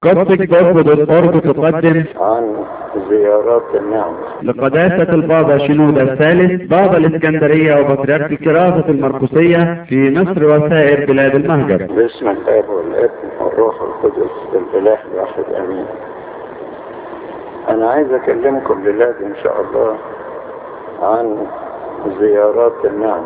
قصدك برضه بالقرب تقدم عن زيارات النعم لقداسة البابا شنودة الثالث بابا الإسكندرية وبطريرك الكراسة المرقسية في مصر وسائر بلاد المهجر باسم الاب والابن والروح القدس الاله الواحد امين انا عايز اكلمكم لله ان شاء الله عن زيارات النعم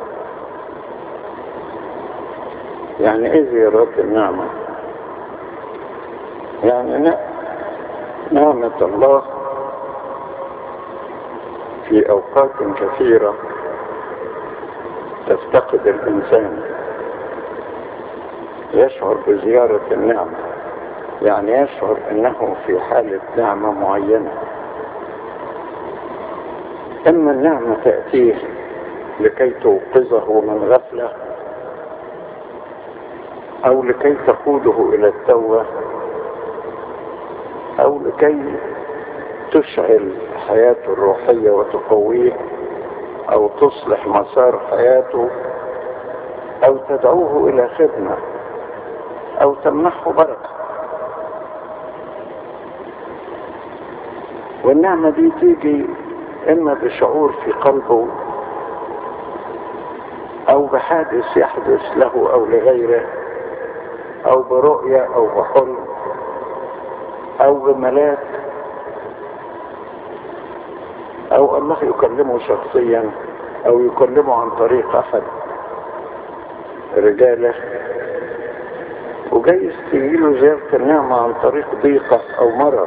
يعني ايه زيارات النعمة يعني ن- نعمة الله في اوقات كثيرة تفتقد الانسان يشعر بزيارة النعمة يعني يشعر انه في حالة نعمة معينة اما النعمة تأتيه لكي توقظه من غفلة او لكي تقوده الى التوبة او لكي تشعل حياته الروحية وتقويه او تصلح مسار حياته او تدعوه الى خدمة او تمنحه بركة والنعمة دي تيجي اما بشعور في قلبه او بحادث يحدث له او لغيره او برؤية او بحلم او بملاك او الله يكلمه شخصيا او يكلمه عن طريق احد رجاله وجايز تجيله زيارة النعمة عن طريق ضيقة او مرض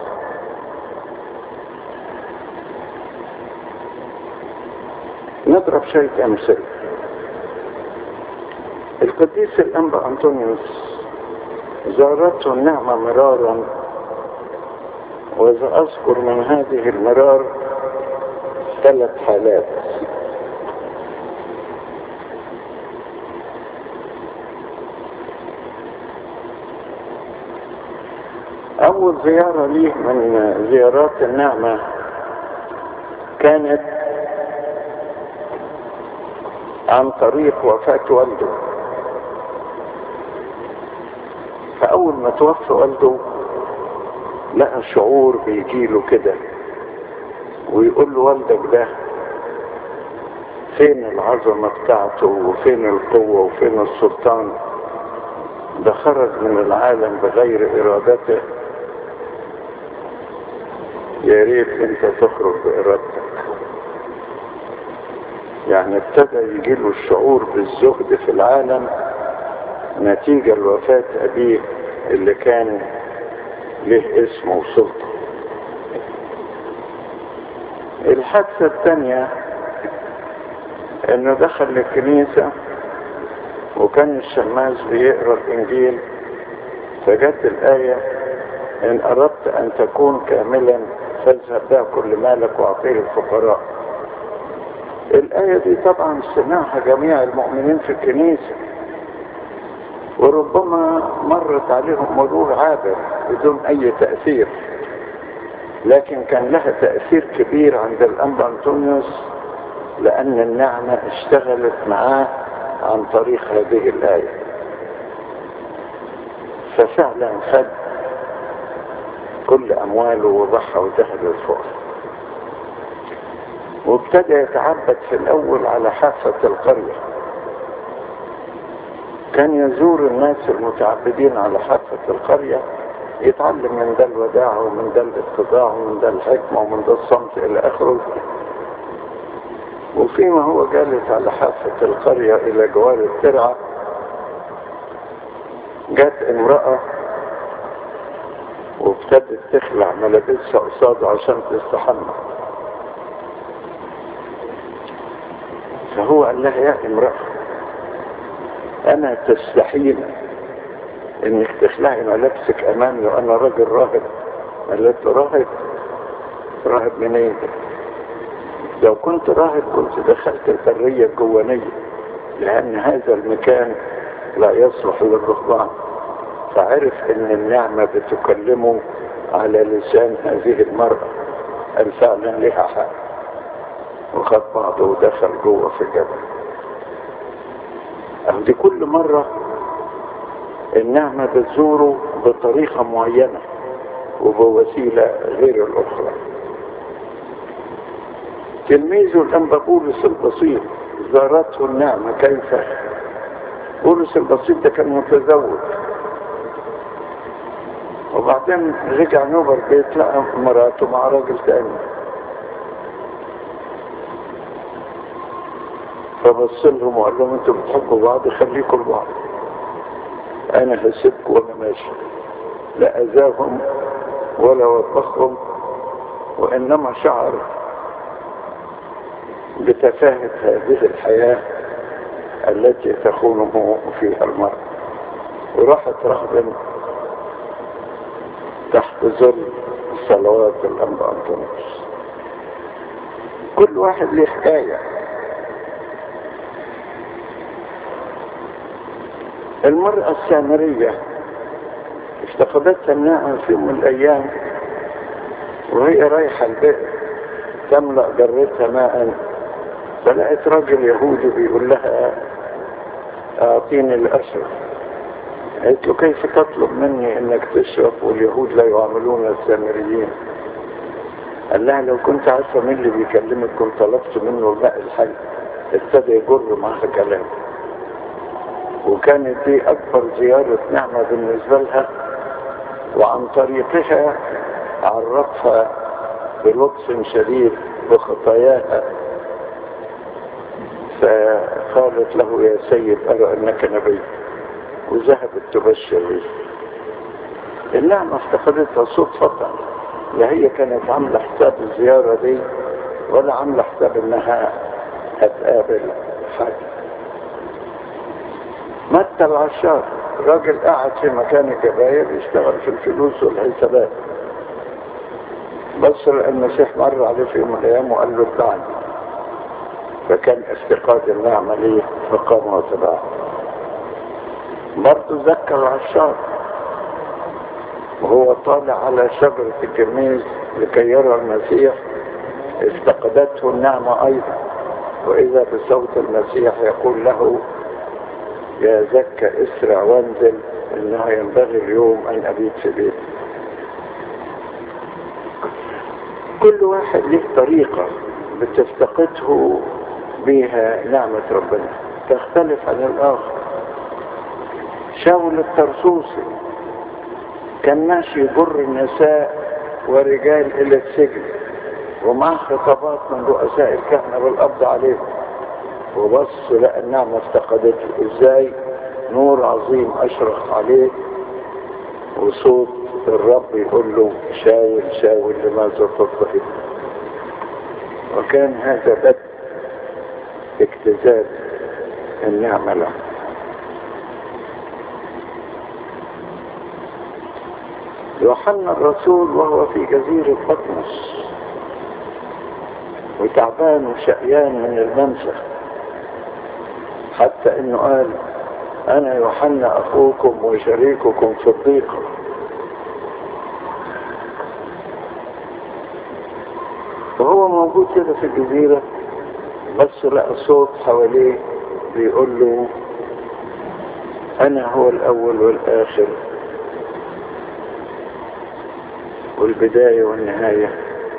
نضرب شوية امثله القديس الانبا انطونيوس زارته النعمة مرارا وإذا أذكر من هذه المرار ثلاث حالات أول زيارة ليه من زيارات النعمة كانت عن طريق وفاة والده فأول ما توفى والده لقى شعور بيجيله كده ويقول له والدك ده فين العظمة بتاعته وفين القوة وفين السلطان ده خرج من العالم بغير إرادته يا ريت انت تخرج بإرادتك يعني ابتدى يجيله الشعور بالزهد في العالم نتيجة لوفاة أبيه اللي كان له اسم وسلطة الحادثة الثانية انه دخل الكنيسة وكان الشماس بيقرا الانجيل فجت الآية ان اردت ان تكون كاملا فاذهب بها كل مالك واعطيه الفقراء الآية دي طبعا سمعها جميع المؤمنين في الكنيسة وربما مرت عليهم مرور عابر بدون اي تأثير لكن كان لها تأثير كبير عند الأنبا أنطونيوس لأن النعمة اشتغلت معاه عن طريق هذه الآية ففعلا خد كل أمواله وضحى وذهب الفقر وابتدى يتعبد في الأول على حافة القرية كان يزور الناس المتعبدين على حافة القرية يتعلم من ده الوداعة ومن ده الاتضاع ومن ده الحكمة ومن ده الصمت إلى آخره وفيما هو جالس على حافة القرية إلى جوار الترعة جت امرأة وابتدت تخلع ملابسها قصاده عشان تستحمى فهو قال لها يا امرأة انا تستحيل انك تخلعي ملابسك امامي وانا راجل راهب قالت له راهب راهب منين لو كنت راهب كنت دخلت البرية الجوانية لان هذا المكان لا يصلح للرهبان فعرف ان النعمة بتكلمه على لسان هذه المرأة قال فعلا لها حق وخد بعضه ودخل جوه في الجبل دي كل مرة النعمة بتزوره بطريقة معينة وبوسيلة غير الأخرى تلميذه الأنبا بولس البسيط زارته النعمة كيف بولس البسيط ده كان متزوج وبعدين رجع نوبر بيت لقى مراته مع راجل تاني فبص لهم وقال لهم انتوا بتحبوا بعض خليكم لبعض انا هسيبكم وانا ماشي لا اذاهم ولا وبخهم وانما شعر بتفاهة هذه الحياة التي تخونه فيها المرء وراحت رهبا تحت ظل صلوات الأنبا أنطونيوس كل واحد له حكاية المرأة السامرية افتقدتها النعمة في يوم من الأيام وهي رايحة البئر تملأ جرتها ماء فلقت راجل يهودي بيقول لها أعطيني الأشرف قالت له كيف تطلب مني انك تشرب واليهود لا يعاملون السامريين قال لها لو كنت عارفة مين اللي بيكلمك كنت طلبت منه الماء الحي ابتدى يجر معها كلام وكانت دي اكبر زيارة نعمة بالنسبة لها وعن طريقها عرفها بلطف شديد بخطاياها فقالت له يا سيد أرى أنك نبي وذهبت تبشر به النعمة افتقدتها صدفة لا هي كانت عاملة حساب الزيارة دي ولا عاملة حساب انها هتقابل حد متى العشار راجل قاعد في مكان الجباير يشتغل في الفلوس والحسابات بس المسيح مر عليه في يوم من الايام وقال له اتبعني فكان افتقاد النعمة ليه فقام وتبعه برضه ذكر العشار وهو طالع على شجرة الجميز لكي يرى المسيح افتقدته النعمة أيضا وإذا بصوت المسيح يقول له يا زكى اسرع وانزل إنه ينبغي اليوم أن أبيت في بيتي كل واحد له طريقة بتفتقده بها نعمة ربنا تختلف عن الآخر شاول الترسوسي كان ماشي يجر النساء ورجال الى السجن ومعه خطابات من رؤساء الكهنة بالقبض عليهم وبص لقى النعمة افتقدته ازاي نور عظيم اشرق عليه وصوت الرب يقول له شاول شاول لماذا تضطهد وكان هذا بدء اكتزاز النعمة له يوحنا الرسول وهو في جزيرة بطمس وتعبان وشقيان من المنسى حتى انه قال انا يوحنا اخوكم وشريككم في الضيقة وهو موجود كده في الجزيرة بس لقى صوت حواليه بيقول له انا هو الاول والاخر والبداية والنهاية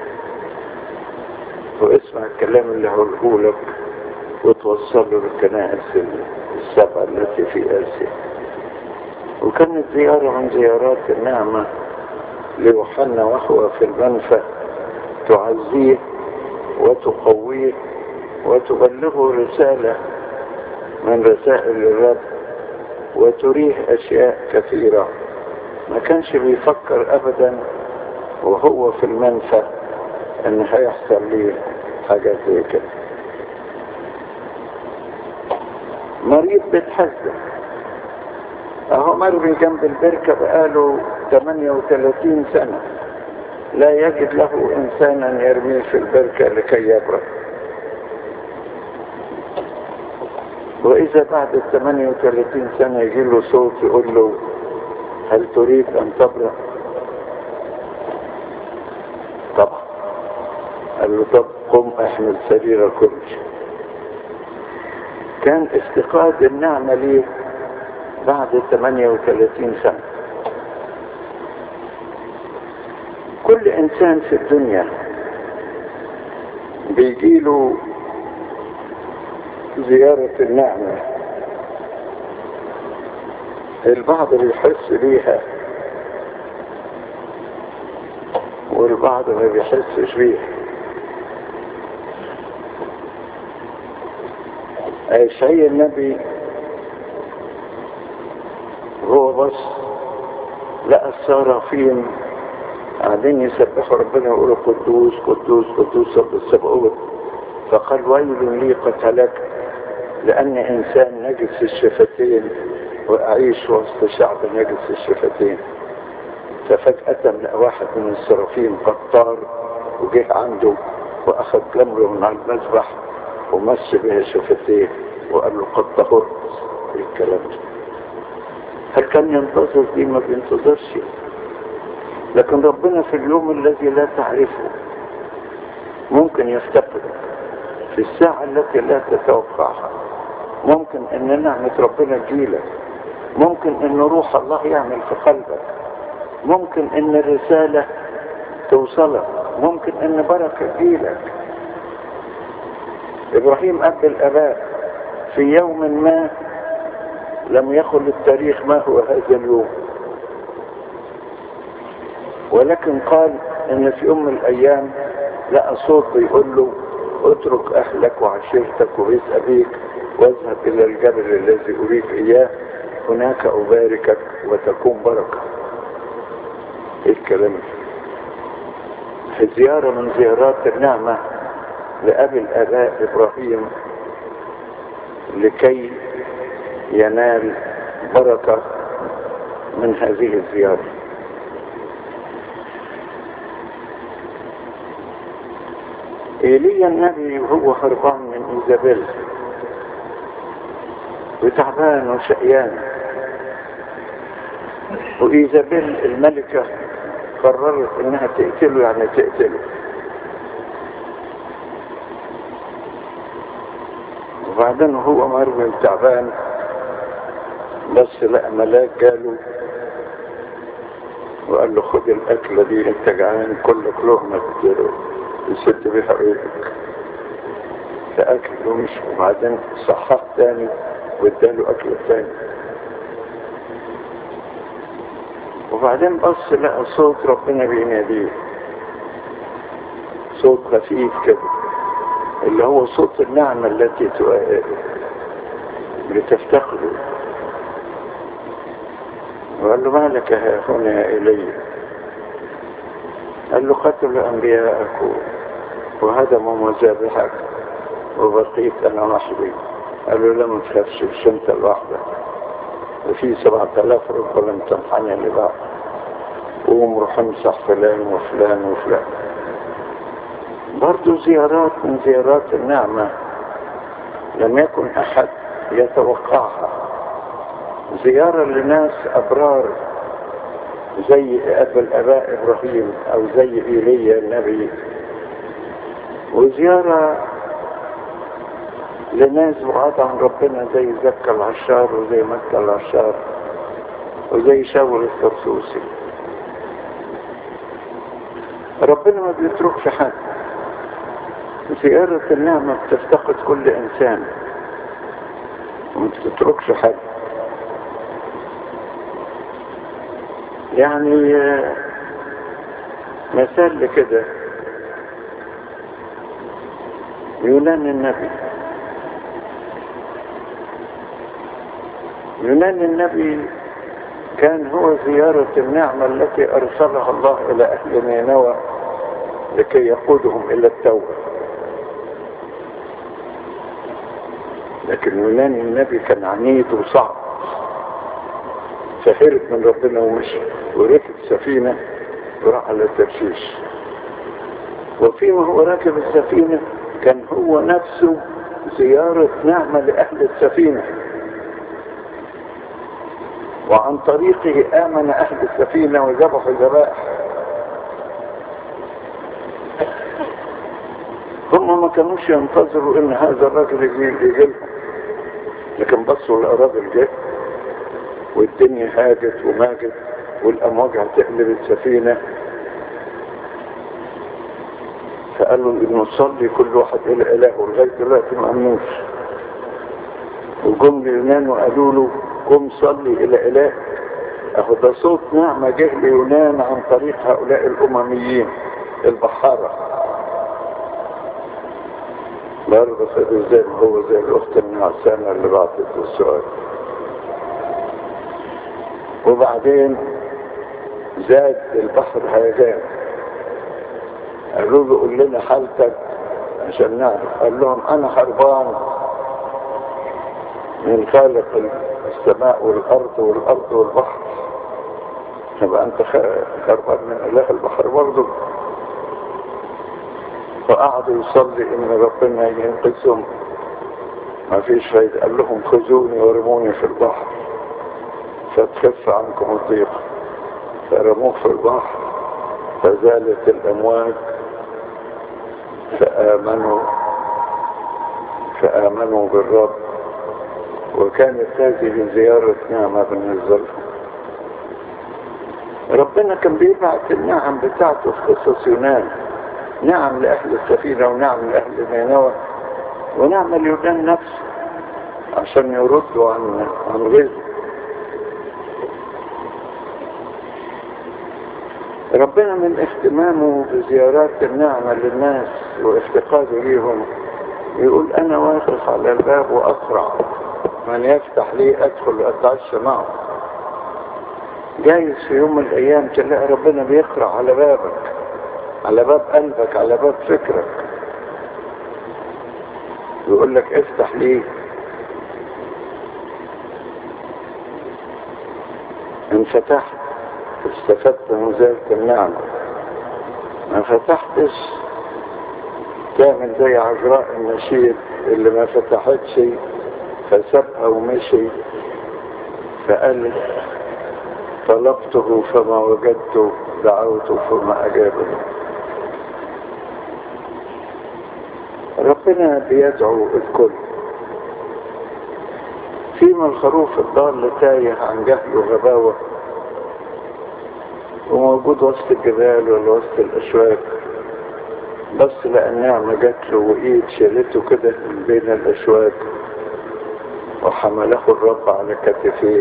واسمع الكلام اللي هقوله لك وتوصل له للكنائس السبعة التي في آسيا وكانت زيارة من زيارات النعمة ليوحنا وهو في المنفى تعزيه وتقويه وتبلغه رسالة من رسائل الرب وتريه أشياء كثيرة ما كانش بيفكر أبدا وهو في المنفى ان هيحصل ليه حاجة زي كده مريض بيتحزن اهو مرمي جنب البركة بقاله 38 سنة لا يجد له انسانا يرميه في البركة لكي يبرد واذا بعد ال 38 سنة يجي له صوت يقول له هل تريد ان تبرد طبعا قال له طب قم احمل سرير كل كان افتقاد النعمة ليه بعد 38 سنة كل انسان في الدنيا بيجيله زيارة النعمة البعض بيحس بيها والبعض ما بيحسش بيها اشعيا النبي هو بس لقى الصرافين قاعدين يسبحوا ربنا ويقولوا قدوس قدوس قدوس رب السبعون فقال ويل لي قد هلكت لأن إنسان نجس الشفتين وأعيش وسط شعب نجس الشفتين ففجأة لقى واحد من السرافين قد طار وجه عنده وأخذ جمره من على المذبح ومس بها شفتيه وقال له قد طهرت الكلام ده هل كان ينتظر دي ما بينتظرش لكن ربنا في اليوم الذي لا تعرفه ممكن يفتقدك في الساعة التي لا تتوقعها ممكن ان نعمة ربنا تجيلك ممكن ان روح الله يعمل في قلبك ممكن ان الرسالة توصلك ممكن ان بركة تجيلك ابراهيم اب الاباء في يوم ما لم يخل التاريخ ما هو هذا اليوم ولكن قال ان في يوم من الايام لقى صوت بيقول له اترك اهلك وعشيرتك وبيت ابيك واذهب الى الجبل الذي اريك اياه هناك اباركك وتكون بركه ايه الكلام في زيارة من زيارات النعمة لأبي الآباء إبراهيم لكي ينال بركة من هذه الزيارة ايليا النبي وهو هربان من ايزابيل وتعبان وشقيان وايزابيل الملكة قررت انها تقتله يعني تقتله وبعدين هو مرمي تعبان بس لقى ملاك جاله وقال له خد الاكله دي انت جعان كلك لقمه يسد بيها ايدك فاكل ومشي وبعدين صحح تاني واداله اكل تاني وبعدين بص لقى صوت ربنا بيناديه صوت خفيف كده اللي هو صوت النعمة التي بتفتقده وقال له ما لك ها هنا إلي قال له قتل أنبياءك وهدموا مذابحك وبقيت أنا وحدي قال له لا ما تخافش مش أنت لوحدك وفي سبعة آلاف رب لم تنحني لبعض قوم روح امسح فلان وفلان وفلان برضو زيارات من زيارات النعمة لم يكن أحد يتوقعها زيارة لناس أبرار زي أب الآباء إبراهيم أو زي إيليا النبي وزيارة لناس بعاد عن ربنا زي زكا العشار وزي مكة العشار وزي شاول الترسوسي ربنا ما بيتركش حد زيارة النعمة بتفتقد كل إنسان وما بتتركش حد يعني مثال لكده يونان النبي يونان النبي كان هو زيارة النعمة التي أرسلها الله إلى أهل نينوى لكي يقودهم إلى التوبة لكن يونان النبي كان عنيد وصعب فهرب من ربنا ومشي وركب سفينة وراح على ترشيش وفيما هو راكب السفينة كان هو نفسه زيارة نعمة لأهل السفينة وعن طريقه آمن أهل السفينة وذبحوا الذبائح هم ما كانوش ينتظروا ان هذا الرجل يجي يجي لهم لكن بصوا لقى الراجل جه والدنيا هاجت وماجت والامواج هتقلب السفينة فقالوا ان نصلي كل واحد الى اله ولغاية دلوقتي ما امنوش وجم ليونان وقالوا له قم صلي الى اله اهو ده صوت نعمة جه ليونان عن طريق هؤلاء الامميين البحارة برضه خدوا زي ما هو زي الاخت النعسانة اللي بعتت السؤال وبعدين زاد البحر هيجان قالوا له قول لنا حالتك عشان نعرف قال لهم انا هربان من خالق السماء والارض والارض والبحر يبقى انت هربان من اله البحر برضه فقعدوا يصلي ان ربنا ينقذهم ما فيش فايدة قال لهم خذوني ورموني في البحر فتخف عنكم الضيق فرموه في البحر فزالت الامواج فآمنوا فآمنوا بالرب وكانت هذه زيارة نعمة بالنسبة لهم ربنا كان بيبعت النعم بتاعته في قصص يونان نعم لأهل السفينة ونعم لأهل نينوى ونعم اليونان نفسه عشان يردوا عن عن غزه ربنا من اهتمامه بزيارات النعمة للناس وافتقاده ليهم يقول أنا واقف على الباب وأسرع من يفتح لي أدخل وأتعشى معه جايز في يوم من الأيام تلاقي ربنا بيقرأ على بابك على باب قلبك على باب فكرك يقول لك افتح لي ان فتحت استفدت من ذلك النعمة ما فتحتش تعمل زي عذراء النشيد اللي ما فتحتش فسبها ومشي فقالت طلبته فما وجدته دعوته فما أجابني ربنا بيدعو الكل فيما الخروف الضال تايه عن جهل وغباوة وموجود وسط الجبال ولا وسط الأشواك بس لقى النعمة جات له وإيد شالته كده من بين الأشواك وحمله الرب على كتفيه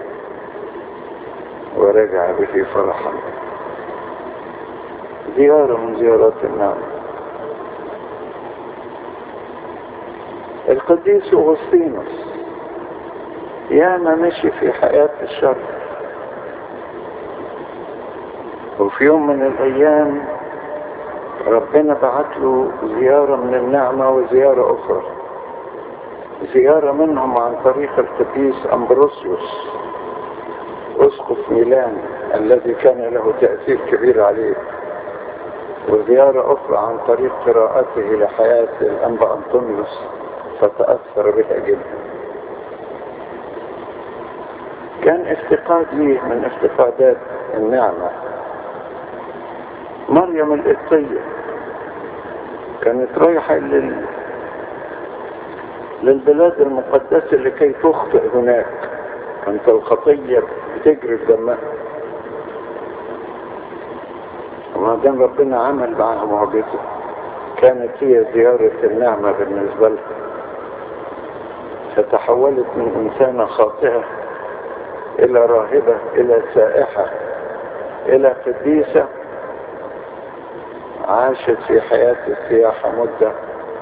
ورجع به فرحا زيارة من زيارات النعمة القديس أغسطينوس ياما مشي في حياة الشر وفي يوم من الأيام ربنا بعت له زيارة من النعمة وزيارة أخرى زيارة منهم عن طريق القديس أمبروسيوس أسقف ميلان الذي كان له تأثير كبير عليه وزيارة أخرى عن طريق قراءته لحياة الأنبا أنطونيوس فتأثر بها جدا كان افتقاد ليه من افتقادات النعمة مريم القبطية كانت رايحة لل... للبلاد المقدسة لكي تخطئ هناك كانت الخطية بتجري في دمها وما دام ربنا عمل معها معجزة كانت هي زيارة النعمة بالنسبة لها فتحولت من إنسانة خاطئة إلى راهبة إلى سائحة إلى قديسة عاشت في حياة السياحة مدة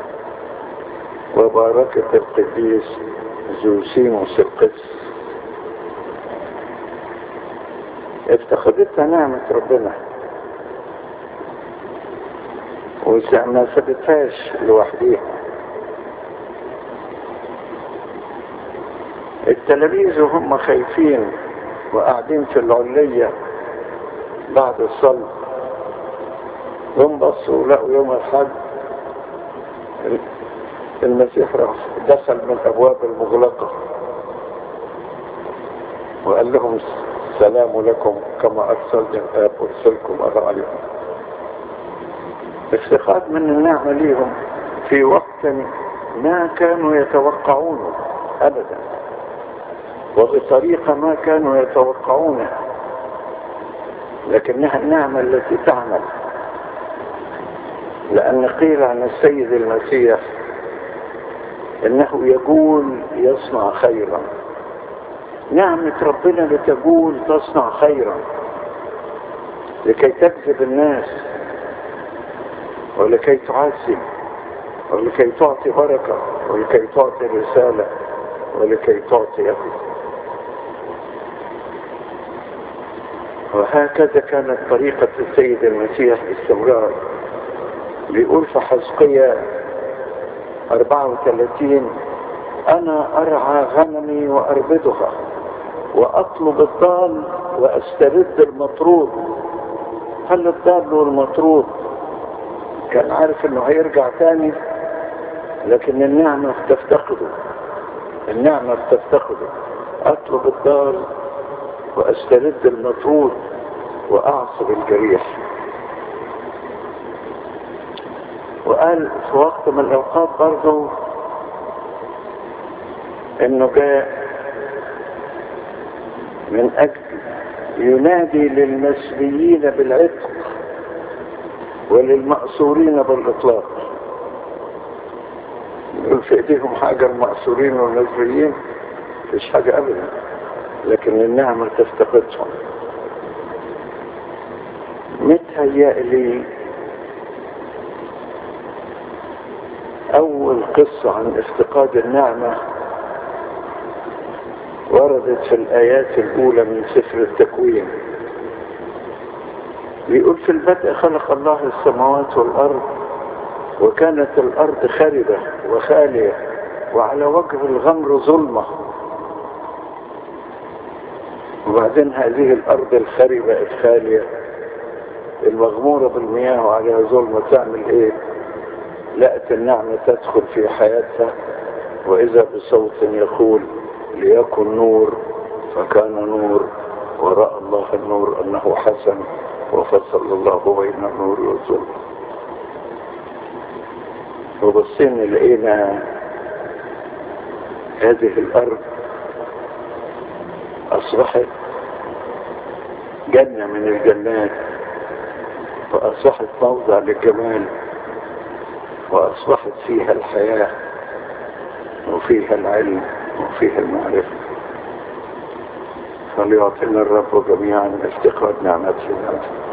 وباركت القديس زوسيموس القدس افتقدتها نعمة ربنا وما سابتهاش لوحديها التلاميذ وهم خايفين وقاعدين في العلية بعد الصلاة هم بصوا لقوا يوم الحج المسيح راح دخل من الابواب المغلقة وقال لهم السلام لكم كما ارسلت الاب ارسلكم انا عليكم افتقاد من النعمة ليهم في وقت ما كانوا يتوقعونه ابدا وبطريقة ما كانوا يتوقعونها لكنها النعمة التي تعمل لأن قيل عن السيد المسيح إنه يقول يصنع خيرا نعمة ربنا بتقول تصنع خيرا لكي تجذب الناس ولكي تعزم ولكي تعطي بركة ولكي تعطي رسالة ولكي تعطي يقظ وهكذا كانت طريقة السيد المسيح باستمرار بيقول في حزقية 34 أنا أرعى غنمي وأربدها وأطلب الضال وأسترد المطرود هل الضال والمطرود كان عارف انه هيرجع تاني لكن النعمة بتفتقده النعمة بتفتقده اطلب الضال واسترد المطرود واعصب الجريح وقال في وقت من الاوقات برضه انه جاء من اجل ينادي للمسبيين بالعتق وللمأسورين بالإطلاق يقول في ايديهم حاجة المأسورين والمسبيين مفيش حاجة أبدا لكن النعمة تفتقدهم متهيألي أول قصة عن افتقاد النعمة وردت في الآيات الأولى من سفر التكوين بيقول في البدء خلق الله السماوات والأرض وكانت الأرض خاربة وخالية وعلى وجه الغمر ظلمة وبعدين هذه الأرض الخاربة الخالية المغمورة بالمياه وعليها ظلمة تعمل ايه لقت النعمة تدخل في حياتها وإذا بصوت يقول ليكن نور فكان نور ورأى الله النور أنه حسن وفصل الله بين النور والظلم وبصينا لقينا هذه الأرض أصبحت جنة من الجنات وأصبحت موضع للجمال وأصبحت فيها الحياة وفيها العلم وفيها المعرفة فليعطينا الرب جميعا افتقاد نعمته